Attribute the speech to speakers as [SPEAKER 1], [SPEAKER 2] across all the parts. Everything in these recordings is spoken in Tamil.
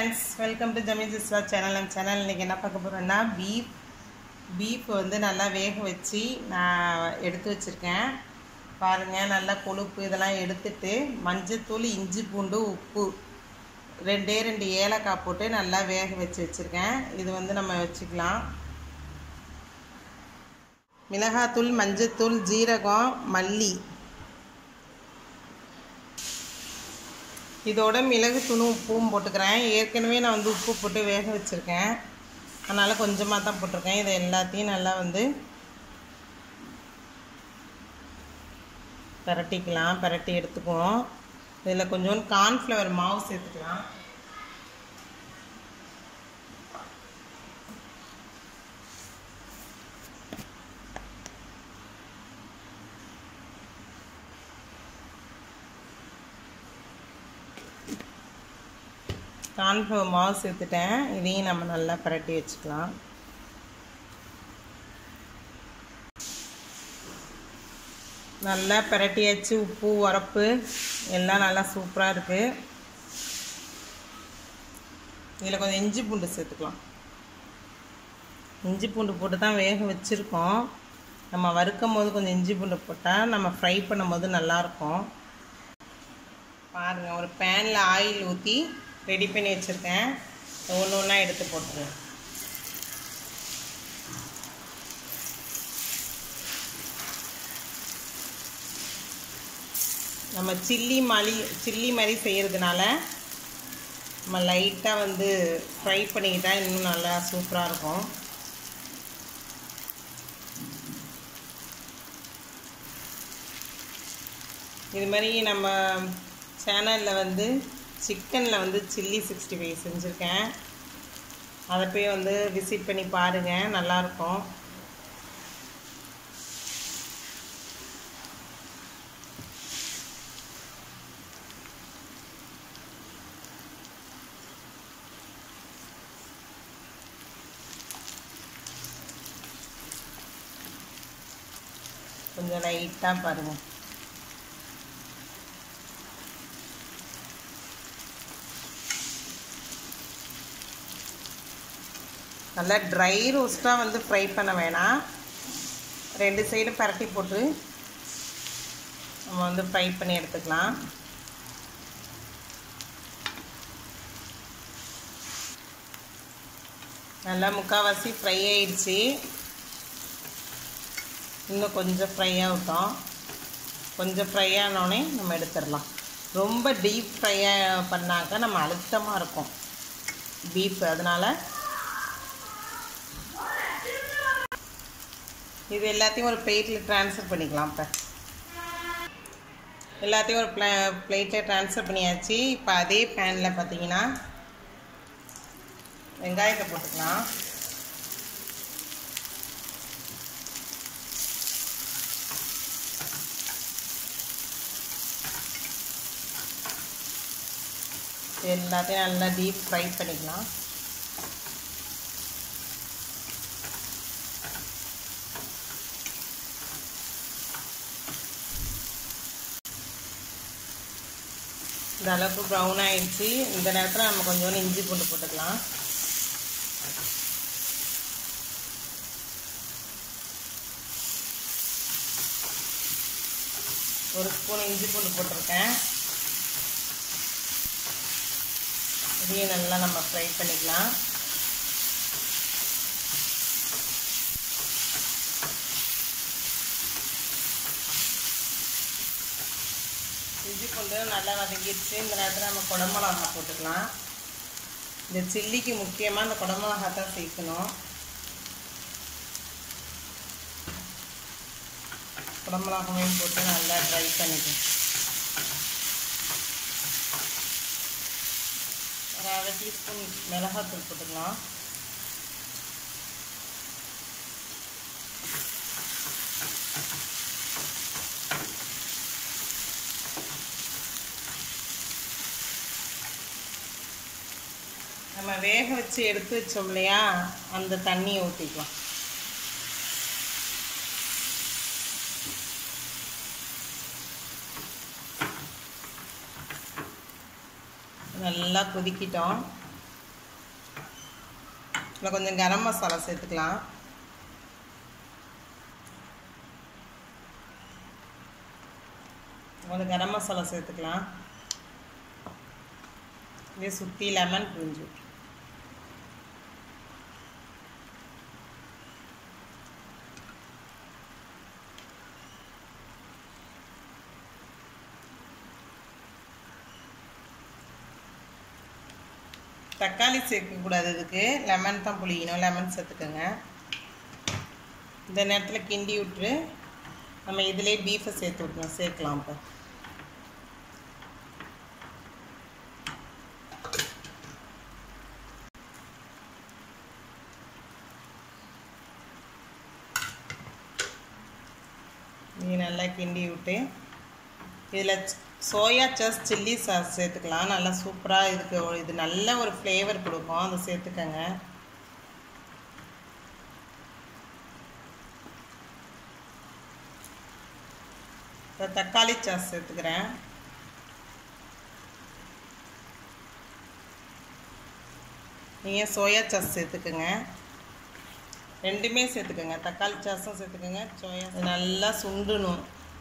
[SPEAKER 1] ஃப்ரெண்ட்ஸ் வெல்கம் டு ஜமீன் சிஸ்வா சேனல் நம்ம சேனல் இன்றைக்கி என்ன பார்க்க போகிறோன்னா பீஃப் பீஃப் வந்து நல்லா வேக வச்சு நான் எடுத்து வச்சுருக்கேன் பாருங்கள் நல்லா கொழுப்பு இதெல்லாம் எடுத்துட்டு மஞ்சத்தூள் இஞ்சி பூண்டு உப்பு ரெண்டே ரெண்டு ஏலக்காய் போட்டு நல்லா வேக வச்சு வச்சுருக்கேன் இது வந்து நம்ம வச்சுக்கலாம் மிளகாத்தூள் மஞ்சத்தூள் ஜீரகம் மல்லி இதோட மிளகு தூளும் உப்பும் போட்டுக்கிறேன் ஏற்கனவே நான் வந்து உப்பு போட்டு வேக வச்சுருக்கேன் அதனால் கொஞ்சமாக தான் போட்டிருக்கேன் இதை எல்லாத்தையும் நல்லா வந்து பரட்டிக்கலாம் பரட்டி எடுத்துக்குவோம் இதில் கொஞ்சோண்டு கார்ன்ஃப்ளவர் மாவு சேர்த்துக்கலாம் கார்ன்ஃப்ளவர் மாவு சேர்த்துட்டேன் இதையும் நம்ம நல்லா பரட்டி வச்சுக்கலாம் நல்லா பரட்டியாச்சு உப்பு உரப்பு எல்லாம் நல்லா சூப்பராக இருக்குது இதில் கொஞ்சம் இஞ்சி பூண்டு சேர்த்துக்கலாம் இஞ்சி பூண்டு போட்டு தான் வேக வச்சுருக்கோம் நம்ம வறுக்கும் போது கொஞ்சம் இஞ்சி பூண்டு போட்டால் நம்ம ஃப்ரை பண்ணும் போது நல்லாயிருக்கும் பாருங்கள் ஒரு பேனில் ஆயில் ஊற்றி ரெடி பண்ணி வச்சுருக்கேன் ஒன்று ஒன்றா எடுத்து போட்டுருவேன் நம்ம சில்லி மலி சில்லி மாதிரி செய்கிறதுனால நம்ம லைட்டாக வந்து ஃப்ரை பண்ணிக்கிட்டால் இன்னும் நல்லா சூப்பராக இருக்கும் இது மாதிரி நம்ம சேனலில் வந்து சிக்கனில் வந்து சில்லி சிக்ஸ்டி ஃபைவ் செஞ்சுருக்கேன் அதை போய் வந்து விசிட் பண்ணி பாருங்கள் நல்லாயிருக்கும் கொஞ்சம் லைட்டாக பாருங்கள் நல்லா ட்ரை ரோஸ்ட்டாக வந்து ஃப்ரை பண்ண வேணாம் ரெண்டு சைடு பரட்டி போட்டு நம்ம வந்து ஃப்ரை பண்ணி எடுத்துக்கலாம் நல்லா முக்கால்வாசி ஃப்ரை ஆயிடுச்சு இன்னும் கொஞ்சம் ஃப்ரை ஆகட்டும் கொஞ்சம் ஃப்ரை ஆனோடனே நம்ம எடுத்துடலாம் ரொம்ப டீப் ஃப்ரை பண்ணாக்க நம்ம அழுத்தமாக இருக்கும் பீஃப் அதனால் இது எல்லாத்தையும் ஒரு பிளேட்டில் ட்ரான்ஸ்ஃபர் பண்ணிக்கலாம் இப்போ எல்லாத்தையும் ஒரு ப்ள பிளேட்டில் ட்ரான்ஸ்ஃபர் பண்ணியாச்சு இப்போ அதே பேனில் பார்த்தீங்கன்னா வெங்காயத்தை போட்டுக்கலாம் எல்லாத்தையும் நல்லா டீப் ஃப்ரை பண்ணிக்கலாம் இந்த அளவுக்கு ப்ரௌன் ஆயிடுச்சு இந்த நேரத்தில் நம்ம கொஞ்சோண்டு இஞ்சி பூண்டு போட்டுக்கலாம் ஒரு ஸ்பூன் இஞ்சி பூண்டு போட்டிருக்கேன் இதையும் நல்லா நம்ம ஃப்ரை பண்ணிக்கலாம் இஞ்சி பூண்டு நல்லா வதங்கிடுச்சு இந்த நேரத்தில் நம்ம குடமிளகா போட்டுக்கலாம் இந்த சில்லிக்கு முக்கியமாக இந்த குடமிளகா தான் சேர்க்கணும் குடமிளகாவையும் போட்டு நல்லா ட்ரை பண்ணிக்கணும் ஒரு அரை டீஸ்பூன் மிளகாத்தூள் போட்டுக்கலாம் நம்ம வேக வச்சு எடுத்து வச்சோம் இல்லையா அந்த தண்ணியை ஊற்றிக்கலாம் நல்லா கொதிக்கிட்டோம் இதில் கொஞ்சம் கரம் மசாலா சேர்த்துக்கலாம் கொஞ்சம் கரம் மசாலா சேர்த்துக்கலாம் இதே சுற்றி லெமன் புரிஞ்சு தக்காளி சேர்க்கக்கூடாது இதுக்கு லெமன் தான் புளிக்கணும் லெமன் சேர்த்துக்கோங்க இந்த நேரத்தில் கிண்டி விட்டுரு நம்ம இதிலே பீஃபை சேர்த்து விட்ணும் சேர்க்கலாம் இப்போ இது நல்லா கிண்டி விட்டு இதில் சோயா சாஸ் சில்லி சாஸ் சேர்த்துக்கலாம் நல்லா சூப்பராக இதுக்கு ஒரு- இது நல்ல ஒரு ஃப்ளேவர் கொடுக்கும் அதை சேர்த்துக்கங்க இப்போ தக்காளி சாஸ் சேர்த்துக்கிறேன் நீங்கள் சோயா சாஸ் சேர்த்துக்குங்க ரெண்டுமே சேர்த்துக்கோங்க தக்காளி சாஸும் சேர்த்துக்கோங்க சோயா இது நல்லா சுண்டணும்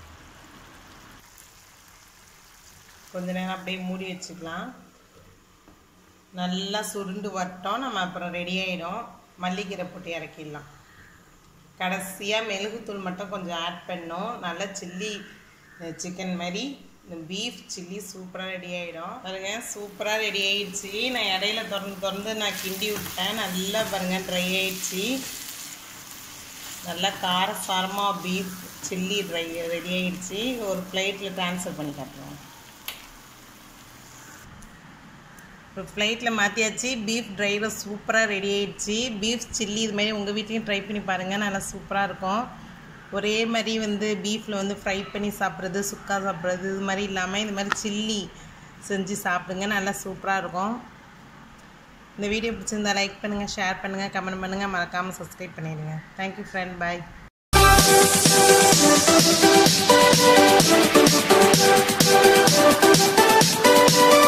[SPEAKER 1] கொஞ்ச நேரம் அப்படியே மூடி வச்சுக்கலாம் நல்லா சுருண்டு வரட்டும் நம்ம அப்புறம் ரெடி ஆகிடும் மல்லிக்கீரை போட்டு இறக்கிடலாம் கடைசியாக மெழுகுத்தூள் மட்டும் கொஞ்சம் ஆட் பண்ணோம் நல்லா சில்லி சிக்கன் மாதிரி இந்த பீஃப் சில்லி சூப்பராக ரெடி ஆகிடும் பாருங்க சூப்பராக ரெடி ஆயிடுச்சு நான் இடையில திறந்து திறந்து நான் கிண்டி விட்டேன் நல்லா பாருங்க ட்ரை ஆயிடுச்சு நல்லா காரசாரமாக பீஃப் சில்லி ட்ரை ரெடி ஆயிடுச்சு ஒரு பிளேட்டில் ட்ரான்ஸ்ஃபர் பண்ணி காட்டுறோம் ஒரு ஃப்ளைட்டில் மாற்றியாச்சு பீஃப் ட்ரைவில் சூப்பராக ரெடி ஆயிடுச்சு பீஃப் சில்லி இது மாதிரி உங்கள் வீட்லேயும் ட்ரை பண்ணி பாருங்கள் நல்லா சூப்பராக இருக்கும் ஒரே மாதிரி வந்து பீஃபில் வந்து ஃப்ரை பண்ணி சாப்பிட்றது சுக்கா சாப்பிட்றது இது மாதிரி இல்லாமல் இது மாதிரி சில்லி செஞ்சு சாப்பிடுங்க நல்லா சூப்பராக இருக்கும் இந்த வீடியோ பிடிச்சிருந்தா லைக் பண்ணுங்கள் ஷேர் பண்ணுங்கள் கமெண்ட் பண்ணுங்கள் மறக்காமல் சப்ஸ்கிரைப் பண்ணிடுங்க தேங்க்யூ ஃப்ரெண்ட் பாய்